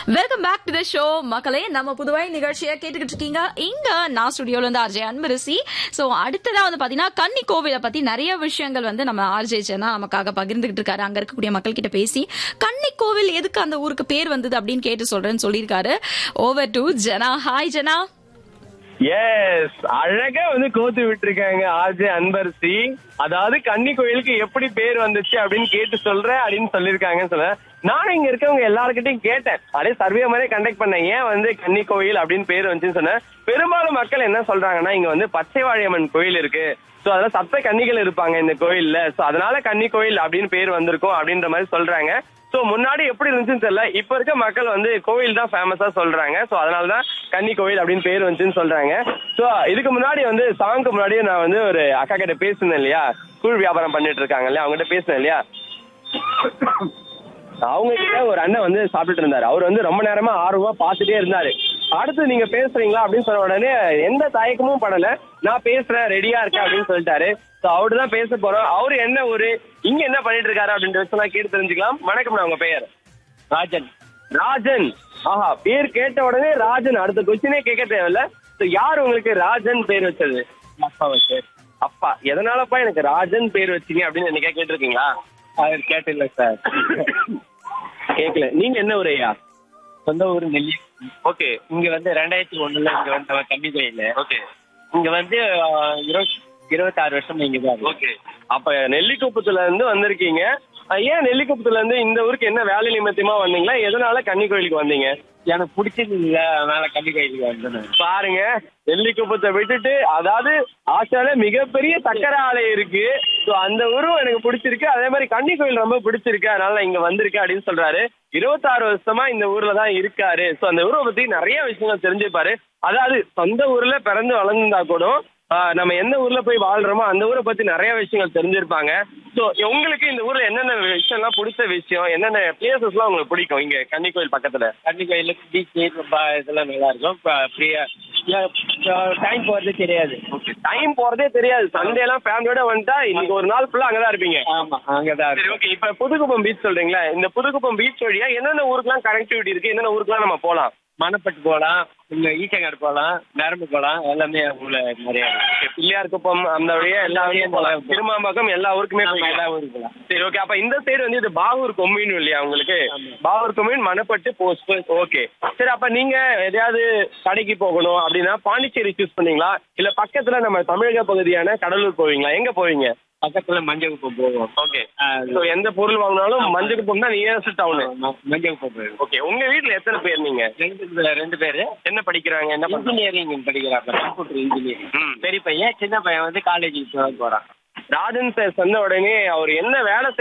Welcome back to the show மக்களே நம்ம புதுவை நிகழ்ச்சியை கேட்டுக்கிட்டு இருக்கீங்க இங்க நான் ஸ்டுடியோல இருந்து ஆர்ஜே அன்பரசி சோ அடுத்ததா வந்து பாத்தீங்கன்னா கன்னி கோவிலை பத்தி நிறைய விஷயங்கள் வந்து நம்ம ஆர்ஜே ஜனா நமக்காக பகிர்ந்துகிட்டு இருக்காரு அங்க இருக்கக்கூடிய மக்கள் கிட்ட பேசி கன்னி கோவில் எதுக்கு அந்த ஊருக்கு பேர் வந்தது அப்படின்னு கேட்டு சொல்றேன்னு சொல்லியிருக்காரு over to Jana hi Jana yes அழகா வந்து கோத்து விட்டுருக்காங்க ஆர்ஜே அன்பரசி அதாவது கன்னி கோயிலுக்கு எப்படி பேர் வந்துச்சு அப்படின்னு கேட்டு சொல்றேன் அப்படின்னு சொல்லியிருக்காங்க சொல்ல நானும் இங்க இருக்கவங்க எல்லாருக்கிட்டையும் கேட்டேன் அதே சர்வே மாதிரி கண்டக்ட் பண்ணேன் ஏன் வந்து கன்னி கோயில் அப்படின்னு பேர் வந்துச்சுன்னு சொன்னேன் பெரும்பாலும் மக்கள் என்ன சொல்றாங்கன்னா இங்க வந்து பச்சை வாழியம்மன் கோயில் இருக்கு சோ அதுல சத்த கன்னிகள் இருப்பாங்க இந்த கோயில்ல சோ அதனால கன்னி கோயில் அப்படின்னு பேர் வந்திருக்கும் அப்படின்ற மாதிரி சொல்றாங்க சோ முன்னாடி எப்படி இருந்துச்சுன்னு தெரியல இப்ப இருக்க மக்கள் வந்து கோவில் தான் ஃபேமஸா சொல்றாங்க சோ அதனாலதான் கன்னி கோயில் அப்படின்னு பேர் வந்துச்சுன்னு சொல்றாங்க சோ இதுக்கு முன்னாடி வந்து சாங்க்கு முன்னாடியே நான் வந்து ஒரு அக்கா கிட்ட பேசினேன் இல்லையா கூழ் வியாபாரம் பண்ணிட்டு இருக்காங்க இல்லையா அவங்க கிட்ட பேசினேன் இல்லையா அவங்க கிட்ட ஒரு அண்ணன் வந்து சாப்பிட்டுட்டு இருந்தாரு அவர் வந்து ரொம்ப நேரமா ஆர்வமா பார்த்துட்டே இருந்தாரு அடுத்து நீங்க பேசுறீங்களா அப்படின்னு சொன்ன உடனே எந்த தயக்கமும் படல நான் பேசுறேன் ரெடியா இருக்கேன் அப்படின்னு சொல்லிட்டாரு சோ அவரு தான் பேச போறோம் அவரு என்ன ஒரு இங்க என்ன பண்ணிட்டு இருக்காரு அப்படின்ற விஷயம் கேட்டு தெரிஞ்சுக்கலாம் வணக்கம் உங்க பெயர் ராஜன் ராஜன் ஆஹா பேர் கேட்ட உடனே ராஜன் அடுத்த கொஸ்டினே கேட்க தேவையில்ல So, யார் உங்களுக்கு ராஜன் பேர் வச்சது அப்பா வச்சு அப்பா எதனாலப்பா எனக்கு ராஜன் பேர் வச்சீங்க அப்படின்னு என்னைக்கா கேட்டிருக்கீங்களா அவர் கேட்டில்ல சார் கேட்கல நீங்க என்ன ஒரு ஐயா சொந்த ஊர் நெல்லி ஓகே இங்க வந்து ரெண்டாயிரத்தி ஒண்ணுல இங்க வந்து தம்பி கோயில் ஓகே இங்க வந்து ஆஹ், இருபத் இருபத்தாறு வருஷம் இங்க தான் இருக்கு. ஓகே அப்ப நெல்லிக்குப்பத்துல இருந்து வந்திருக்கீங்க அஹ் ஏன் நெல்லிக்குப்பத்துல இருந்து இந்த ஊருக்கு என்ன வேலை நிமித்தமா வந்தீங்களா எதனால கன்னி கோயிலுக்கு வந்தீங்க எனக்கு பிடிச்சது இல்ல அதனால தம்பி கோயிலுக்கு வந்தேன் பாருங்க நெல்லிக்குப்பத்தை விட்டுட்டு அதாவது ஆசியால மிகப்பெரிய சக்கரை ஆலை இருக்கு ஸோ அந்த ஊரும் எனக்கு பிடிச்சிருக்கு அதே மாதிரி கன்னி கோயில் ரொம்ப பிடிச்சிருக்கு அதனால நான் இங்க வந்திருக்கேன் அப்படின்னு சொல்றாரு இருபத்தாறு வருஷமா இந்த ஊர்ல தான் இருக்காரு ஸோ அந்த ஊரை பத்தி நிறைய விஷயங்கள் தெரிஞ்சுப்பாரு அதாவது சொந்த ஊர்ல பிறந்து வளர்ந்திருந்தா கூட ஆஹ், நம்ம எந்த ஊர்ல போய் வாழ்றோமோ அந்த ஊரை பத்தி நிறைய விஷயங்கள் தெரிஞ்சிருப்பாங்க ஸோ உங்களுக்கு இந்த ஊர்ல என்னென்ன விஷயம்லாம் பிடிச்ச விஷயம் என்னென்ன பிளேசஸ்லாம் உங்களுக்கு பிடிக்கும் இங்க கன்னி கோயில் பக்கத்துல தண்ணி கோயில் பீச் இதெல்லாம் நல்லா இருக்கும் ஃப்ரீயா டைம் போறது தெரியாது டைம் போறதே தெரியாது சண்டே எல்லாம் ஃபேமிலியோட வந்துட்டா இன்னைக்கு ஒரு நாள் ஃபுல்லா அங்கதான் இருப்பீங்க ஆமா அங்கதான் சரி இருக்கும் ஓகே இப்ப புதுக்குப்பம் பீச் சொல்றீங்களா இந்த புதுக்குப்பம் பீச் வழியா என்னென்ன ஊருக்குலாம் கனெக்டிவிட்டி இருக்கு என்னென்ன ஊருக்குலாம் நம்ம போலாம் மணப்பட்டு போகலாம் இங்க ஈச்சங்காடு போகலாம் நரம்பு போகலாம் எல்லாமே உள்ள நிறைய இருக்கு. பிள்ளையார் குப்பம் அந்த வழியா எல்லா வழியும் போலாம் திருமாம்பாக்கம் எல்லா ஊருக்குமே ஆமா, போய்க்கலாம். எல்லா ஊருக்கு போகலாம் சரி ஓகே அப்ப இந்த சைடு வந்து இது பாகூர் கொம்யூன் இல்லையா உங்களுக்கு ஆமா. Bahour commune Manapattu post okay சரி அப்ப நீங்க எதையாவது கடைக்கு போகணும் அப்படின்னா பாண்டிச்சேரி சூஸ் பண்ணீங்களா இல்ல பக்கத்துல நம்ம தமிழக பகுதியான கடலூர் போவீங்களா எங்க போவீங்க பக்கத்துல மஞ்சள் குப்பம் போவோம் ஓகே ஆ, ஸோ எந்த பொருள் வாங்கினாலும் மஞ்சள் குப்பம் தான் நியரஸ்ட் டவுனு ம- மஞ்சள் குப்பம் போயிருவோம் ஓகே உங்க வீட்ல எத்தனை பேர் நீங்க ரெண்டு பே- ரெண்டு பேரு என்ன படிக்கிறாங்க என்ன பண்றாங்க இன்ஜினியரிங் படிக்கிறாங்க கம்ப்யூட்டர் இன்ஜினியரிங் ம். பெரிய பையன் சின்ன பையன் வந்து காலேஜுக்கு போறான் ராஜன் சார் சொன்ன உடனே அவர் என்ன வேலை